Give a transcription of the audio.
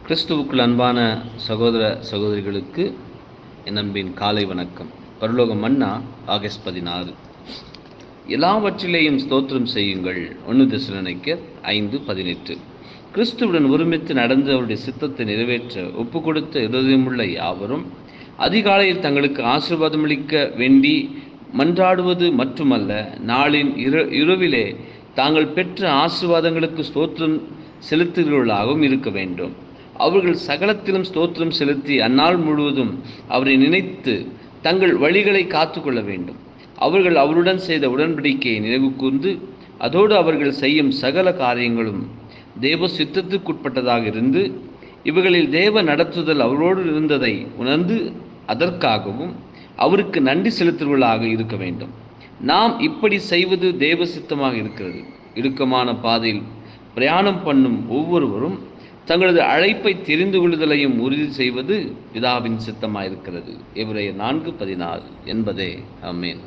கிறிஸ்துவுக்குள் அன்பான சகோதர சகோதரிகளுக்கு என் அன்பின் காலை வணக்கம் பரலோக மன்னா ஆகஸ்ட் பதினாறு எல்லாவற்றிலேயும் ஸ்தோத்திரம் செய்யுங்கள் ஒன்று திசுலனைக்க ஐந்து பதினெட்டு கிறிஸ்துவுடன் ஒருமித்து நடந்து அவருடைய சித்தத்தை நிறைவேற்ற ஒப்பு கொடுத்த இருதயமுள்ள யாவரும் அதிகாலையில் தங்களுக்கு ஆசீர்வாதமளிக்க வேண்டி மன்றாடுவது மட்டுமல்ல நாளின் இர இரவிலே தாங்கள் பெற்ற ஆசீர்வாதங்களுக்கு ஸ்தோத்திரம் செலுத்துகிறவர்களாகவும் இருக்க வேண்டும் அவர்கள் சகலத்திலும் ஸ்தோத்திரம் செலுத்தி அந்நாள் முழுவதும் அவரை நினைத்து தங்கள் வழிகளை காத்துக்கொள்ள வேண்டும் அவர்கள் அவருடன் செய்த உடன்படிக்கையை நினைவு கூர்ந்து அதோடு அவர்கள் செய்யும் சகல காரியங்களும் தேவ சித்தத்துக்குட்பட்டதாக இருந்து இவைகளில் தேவ நடத்துதல் அவரோடு இருந்ததை உணர்ந்து அதற்காகவும் அவருக்கு நன்றி செலுத்துவர்களாக இருக்க வேண்டும் நாம் இப்படி செய்வது தேவ சித்தமாக இருக்கிறது இடுக்கமான பாதையில் பிரயாணம் பண்ணும் ஒவ்வொருவரும் தங்களது அழைப்பை தெரிந்து கொள்ளுதலையும் உறுதி செய்வது பிதாவின் சித்தமாயிருக்கிறது இவரைய நான்கு பதினாறு என்பதே அமேன்